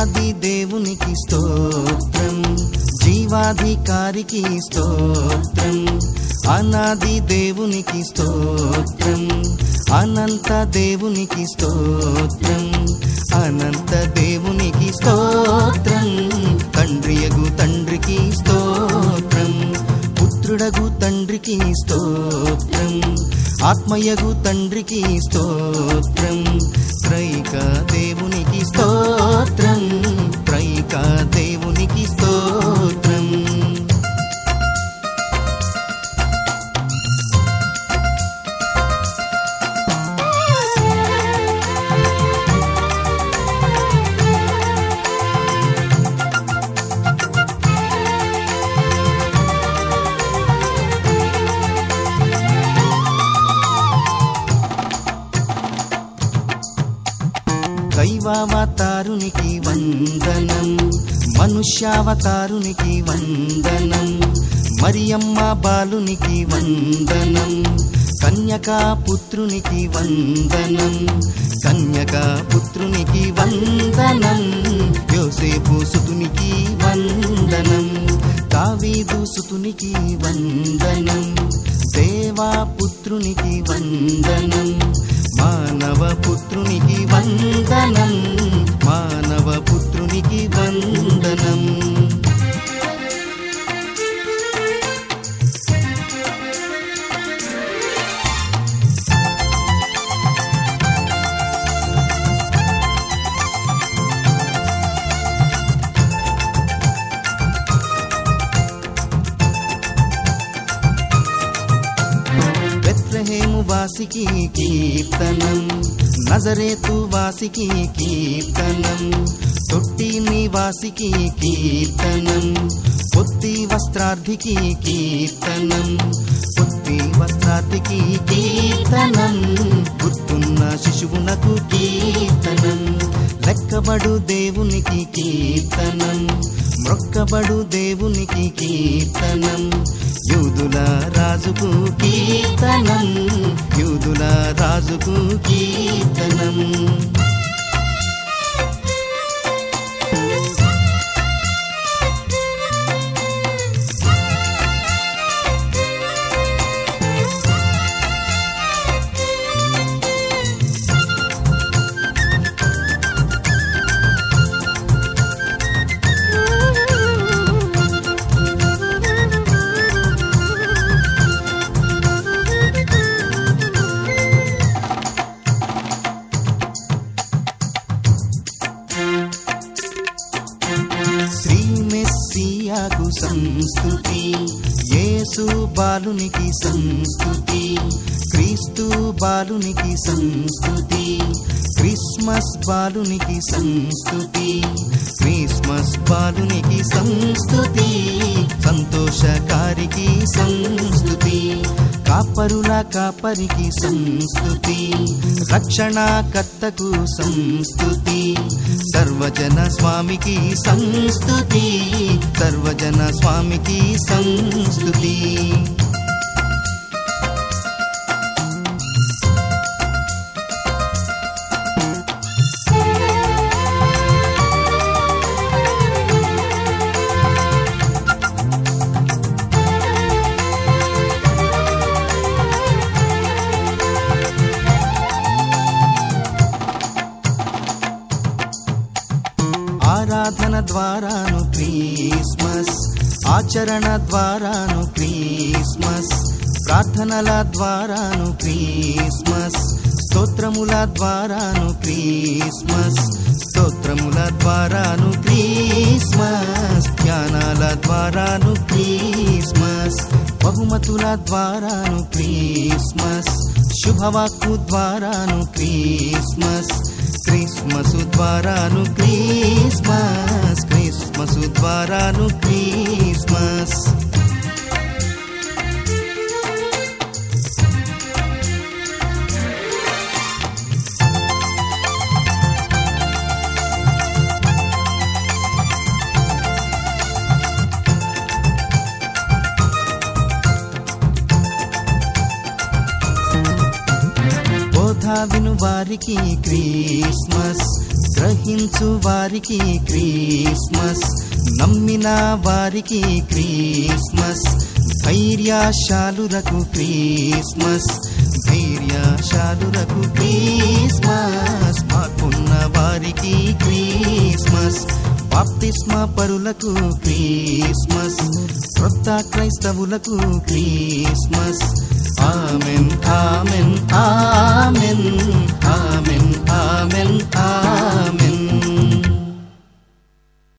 దేవాది దేవునికి స్తోత్రం జీవాధికారికి స్తోత్రం అనాది దేవునికి స్తోత్రం అనంత దేవునికి స్తోత్రం అనంత దేవునికి స్తోత్రం తండ్రియగు తండ్రికి స్తోత్రం పుత్రుడగు తండ్రికి స్తోత్రం ఆత్మయగు తండ్రికి స్తోత్రం త్రైక దేవునికి స్తోత్రం త్రైక దేవునికి స్తోత్రం దైవావతారునికి వందనం మనుష్యావతారునికి వందనం మరియమ్మ బాలునికి వందనం కన్యకా పుత్రునికి వందనం కన్యకా పుత్రునికి వందనం యోసేపు సుతునికి వందనం దావీదు సుతునికి వందనం దేవా పుత్రునికి వందనం మానవ పుత్రునికి వందనం మానవ పుత్రునికి వందనం బెత్లహేము వాసికి కీర్తనం నజరేతు వాసికి కీర్తనం తొట్టి నివాసికి కీర్తనం పొత్తి వస్త్రార్థికి కీర్తనం పొత్తి వస్త్రార్థికి కీర్తనం గుర్తున్న శిశువునకు కీర్తనం లెక్కబడు దేవునికి కీర్తనం మ్రొక్కబడు దేవునికి కీర్తనం యూదుల రాజుకు కీర్తనం యూదుల రాజుకు కీర్తనం శ్రీ మెస్సియాకు సంస్థుతి యేసు బాలునికి సంస్థుతి క్రీస్తు బాలునికి సంస్థుతి క్రిస్మస్ బాలునికి సంస్థుతి క్రిస్మస్ బాలునికి సంస్థుతి సంతోషకారికి సంస్థుతి కాపరుల కాపరికి సంస్థుతి రక్షణకర్తకు సంస్థుతి సర్వజన స్వామికి సంస్థుతి సర్వజన స్వామికి సంస్థుతి ఆరాధన ద్వారాను క్రీస్మస్ ఆచరణ ద్వారాను క్రీస్మస్ ప్రార్థనల ద్వారాను క్రీస్మస్ స్తోత్రముల ద్వారాను క్రీస్మస్ స్తోత్రముల ద్వారాను క్రీస్మస్ జ్ఞానాల ద్వారాను క్రీస్మస్ బహుమతుల ద్వారాను క్రీస్మస్ శుభవాక్కు ద్వారాను క్రీస్మస్ క్రిస్మస్ ద్వారాను క్రీస్మస్ క్రిస్మస్ ద్వారాను క్రీస్మస్ విను వారికి క్రీస్మస్ గ్రహించు వారికి క్రీస్మస్ నమ్మిన వారికి క్రీస్మస్ ధైర్యశాలురకు క్రీస్మస్ ధైర్యశాలురకు క్రీస్మస్ మార్పున్న వారికి క్రీస్మస్ బాప్తిస్మ పరులకు క్రీస్మస్ క్రొత్త క్రైస్తవులకు క్రీస్మస్ ఆమెన్ ఆమెన్ ఆ